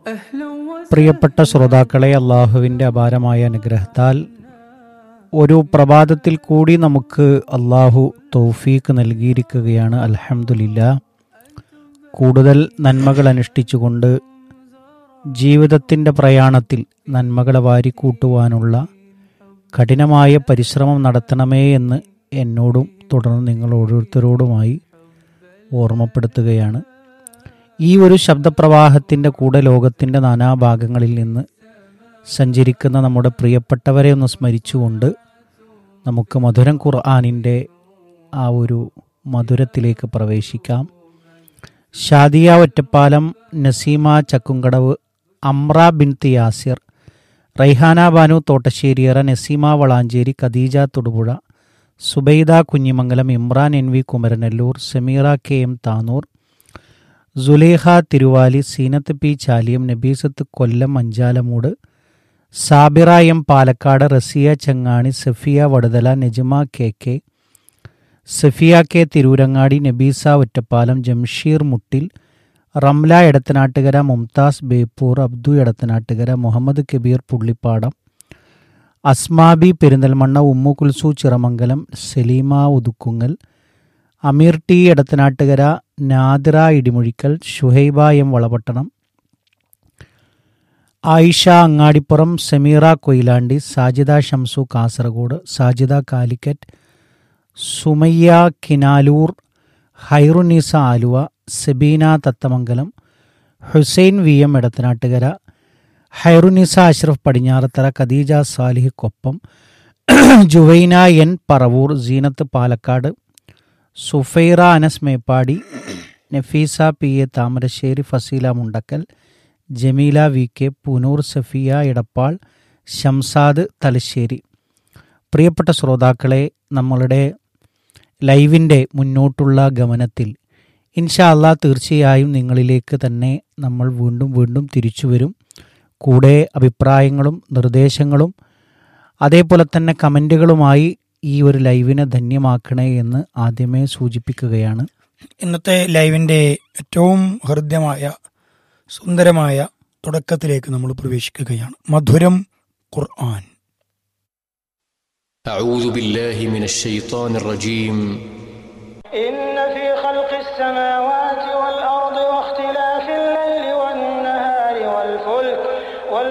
പ്രിയപ്പെട്ട ശ്രോതാക്കളെ അള്ളാഹുവിൻ്റെ അപാരമായ അനുഗ്രഹത്താൽ ഒരു പ്രഭാതത്തിൽ കൂടി നമുക്ക് അള്ളാഹു തൗഫീക്ക് നൽകിയിരിക്കുകയാണ് അൽഹംദുലില്ല കൂടുതൽ നന്മകൾ അനുഷ്ഠിച്ചുകൊണ്ട് ജീവിതത്തിൻ്റെ പ്രയാണത്തിൽ നന്മകളെ വാരിക്കൂട്ടുവാനുള്ള കഠിനമായ പരിശ്രമം നടത്തണമേ എന്ന് എന്നോടും തുടർന്ന് നിങ്ങൾ ഓരോരുത്തരോടുമായി ഓർമ്മപ്പെടുത്തുകയാണ് ഈ ഒരു ശബ്ദപ്രവാഹത്തിൻ്റെ കൂടെ ലോകത്തിൻ്റെ നാനാഭാഗങ്ങളിൽ നിന്ന് സഞ്ചരിക്കുന്ന നമ്മുടെ പ്രിയപ്പെട്ടവരെ ഒന്ന് സ്മരിച്ചുകൊണ്ട് നമുക്ക് മധുരം ഖുർആാനിൻ്റെ ആ ഒരു മധുരത്തിലേക്ക് പ്രവേശിക്കാം Shadiya Ottapalam Naseema Chakkumkadavu Amra bin Yasir Raihana Banu Thottasseriyara Naseema Valanchery Khadeeja Thodupuzha Zubaida Kunjimangalam Imran N V Kumaranellur Sameera K M Tanur Sulekha Thiruvali Seenath P Chaliyam Nabeesath Kollam Anchalummoodu Sabira M Palakkad Raziya Changani Safiya Vaduthala Najma K K Safiya K Tirurangadi Nabeesa Ottapalam Jamsheer Muttil Ramla Edathanattukara Mumtaz Beypore Abdu Edathanattukara Muhammad Kabeer Pullippadam Asmabi Perinthalmanna Ummu Kulsu Chiramangalam Saleema Uthukkungal Ameer T Edathanattukara Nadira Idimuzhikkal Shuhaiba M Valapattanam Ayisha Angadipuram Sameera Koyilandy Sajida Shamsu Kasaragod Sajida Calicut Sumayya Kinalur Hairunisa Aluva Sebeena Thathamangalam Hussain V M Edathanattukara Hairunisa Ashraf Padinjarathara Khadeeja Salih Koppam Juvaina N Paravur Seenath Palakkad Sufaira Anas Meppadi Nafeesa P A Thamarassery Faseela Mundakkal Jameela V K Poonoor Safiya Edappal Shamsad Thalassery പ്രിയപ്പെട്ട ശ്രോതാക്കളെ നമ്മളുടെ ലൈവിൻ്റെ മുന്നോട്ടുള്ള ഗമനത്തിൽ ഇൻഷാ അല്ലാ തീർച്ചയായും നിങ്ങളിലേക്ക് തന്നെ നമ്മൾ വീണ്ടും വീണ്ടും തിരിച്ചു വരും കൂടെ അഭിപ്രായങ്ങളും നിർദ്ദേശങ്ങളും അതേപോലെ തന്നെ കമൻറ്റുകളുമായി ഈ ഒരു ലൈവിനെ ധന്യമാക്കണേ എന്ന് ആദ്യമേ സൂചിപ്പിക്കുകയാണ് ഇന്നത്തെ ലൈവിന്റെ ഏറ്റവും ഹൃദ്യമായ സുന്ദരമായ തുടക്കത്തിലേക്ക് നമ്മൾ പ്രവേശിക്കുകയാണ് മധുരം ഖുർആൻ أعوذ بالله من الشيطان الرجيم إن في خلق السماوات